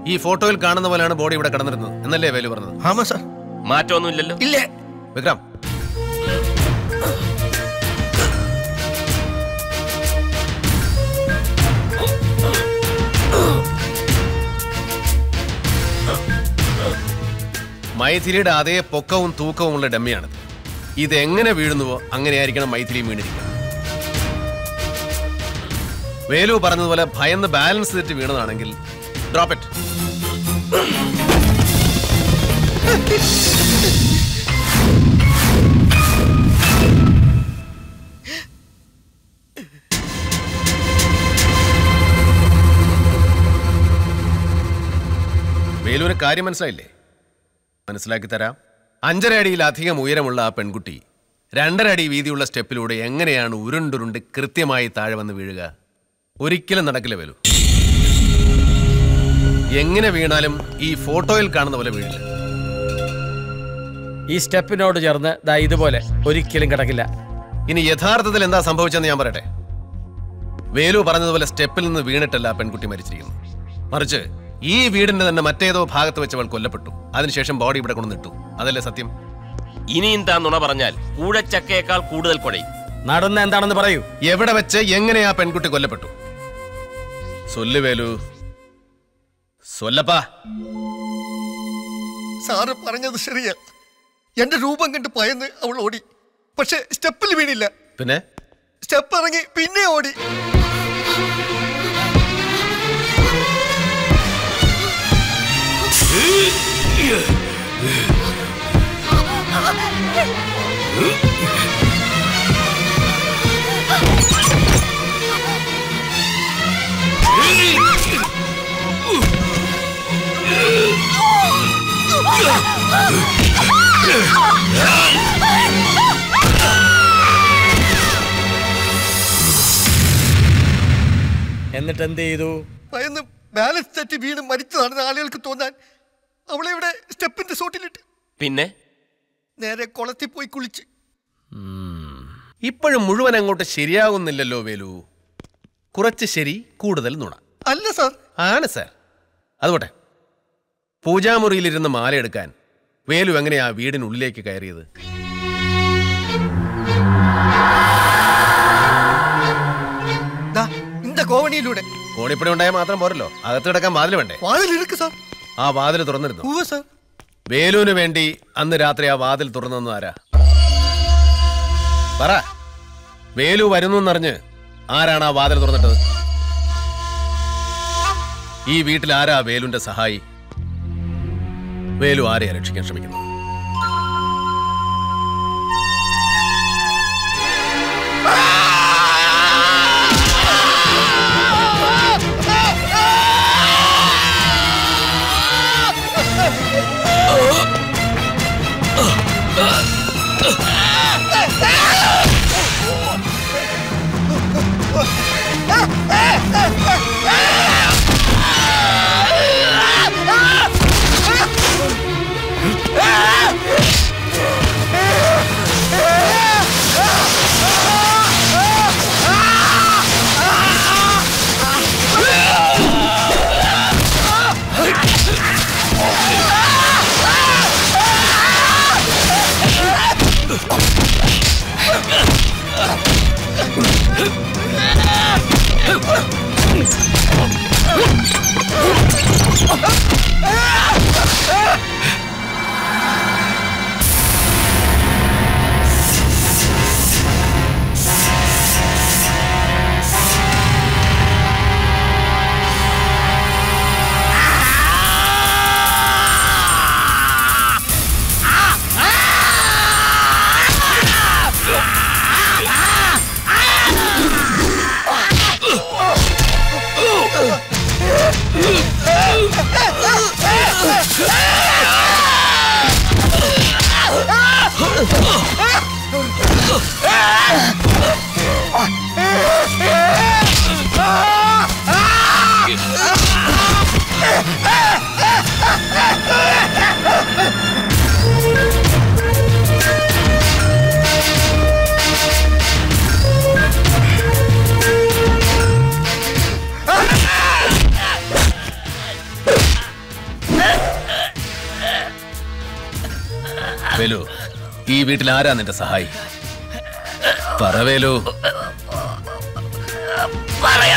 ഈ ഫോട്ടോയിൽ കാണുന്ന പോലെയാണ് ബോഡി ഇവിടെ കിടന്നിരുന്നത് എന്നല്ലേ വേലു പറഞ്ഞത് ആമാ സാർ മാറ്റമൊന്നുമില്ലല്ലോ ഇല്ല വിക്രം മൈഥിലിയുടെ അതേ പൊക്കവും തൂക്കവും ഉള്ള ഡമ്മിയാണിത് ഇത് എങ്ങനെ വീഴുന്നുവോ അങ്ങനെയായിരിക്കണം മൈഥിലിയും വീണിരിക്കുന്നത് വേലു പറഞ്ഞതുപോലെ ഭയന്ന് ബാലൻസ് ചെയ്തിട്ട് വീണതാണെങ്കിൽ ഡ്രോപ്പ് ഇറ്റ് വേലൂര് കാര്യം മനസ്സിലായില്ലേ മനസ്സിലാക്കി തരാം അഞ്ചര അടിയിലധികം ഉയരമുള്ള ആ പെൺകുട്ടി രണ്ടര അടി വീതിയുള്ള സ്റ്റെപ്പിലൂടെ എങ്ങനെയാണ് ഉരുണ്ടുരുണ്ട് കൃത്യമായി താഴെ വന്ന് വീഴുക ഒരിക്കലും നടക്കില്ല വേലു എങ്ങനെ വീണാലും ഈ ഫോട്ടോയിൽ കാണുന്ന പോലെ വീഴില്ല ഈ സ്റ്റെപ്പിനോട് ചേർന്ന് ദാ ഇതുപോലെ ഒരിക്കലും കിടക്കില്ല ഇനി യഥാർത്ഥത്തിൽ എന്താ സംഭവിച്ചെന്ന് ഞാൻ പറയട്ടെ വേലു പറഞ്ഞതുപോലെ സ്റ്റെപ്പിൽ നിന്ന് വീണിട്ടല്ല ആ പെൺകുട്ടി മരിച്ചിരിക്കുന്നു മറിച്ച് ഈ വീടിന്റെ തന്നെ മറ്റേതോ ഭാഗത്ത് വെച്ച് അവൾ കൊല്ലപ്പെട്ടു അതിനുശേഷം ബോഡി ഇവിടെ കൊണ്ടുവന്നിട്ടു അതല്ലേ സത്യം ഇനിയും താൻ നുണ പറഞ്ഞാൽ കൂഴച്ചക്കയേക്കാൾ കൂടുതൽ കുഴയും നടന്ന എന്താണെന്ന് പറയൂ എവിടെ വെച്ച് എങ്ങനെ ആ പെൺകുട്ടി കൊല്ലപ്പെട്ടു സൊല്ലു വേലു സൊല്ലപ്പാ സാറ് പറഞ്ഞത് ശരിയാ എന്റെ രൂപം കണ്ട് ഭയന്ന് അവൾ ഓടി പക്ഷെ സ്റ്റെപ്പിൽ വീണില്ല പിന്നെ സ്റ്റെപ്പ് ഇറങ്ങി പിന്നെ ഓടി എന്നിട്ട് എന്ത് ചെയ്തു ഭയന്ന് ബാലൻസ് തെറ്റി വീണ് മരിച്ചതാണെന്ന് ആളുകൾക്ക് തോന്നാൻ അവളെ ഇവിടെ സ്റ്റെപ്പിന്റെ സോട്ടിലിട്ട് പിന്നെ നേരെ കുളത്തിൽ പോയി കുളിച്ച് ഇപ്പോഴും മുഴുവൻ അങ്ങോട്ട് ശരിയാകുന്നില്ലല്ലോ വേലു കുറച്ച് ശരി കൂടുതൽ നുണ അല്ല സാർ ആണ് സാർ അതുപോട്ടെ പൂജാമുറിയിലിരുന്ന് മാലയെടുക്കാൻ വേലു എങ്ങനെയാ വീടിനുള്ളിലേക്ക് കയറിയത് ദാ இந்த കോവണിയിലൂടെ കോണിപ്പടി ഉണ്ടായാൽ മാത്രം പോരല്ലോ അകത്ത് കിടക്കാൻ വാതിൽ വേണ്ടേ വാതിലിருக்கு സാർ ആ വാതിൽ തുറന്നിരുന്നു ഉവ്വ് സാർ വേലുവിന് വേണ്ടി അന്ന് രാത്രി ആ വാതിൽ തുറന്നെന്ന് ആരാ പറ വേലു വരുന്നു എന്നറിഞ്ഞ് ആരാണ് ആ വാതിൽ തുറന്നിട്ടത് ഈ വീട്ടിൽ ആരാ വേലുവിന്റെ സഹായി വേലു ആരെയാ രക്ഷിക്കാൻ ശ്രമിക്കുന്നത് വേലു ഈ വീട്ടിൽ ആരാ നിന്റെ സഹായി പറ വേലു പറയാ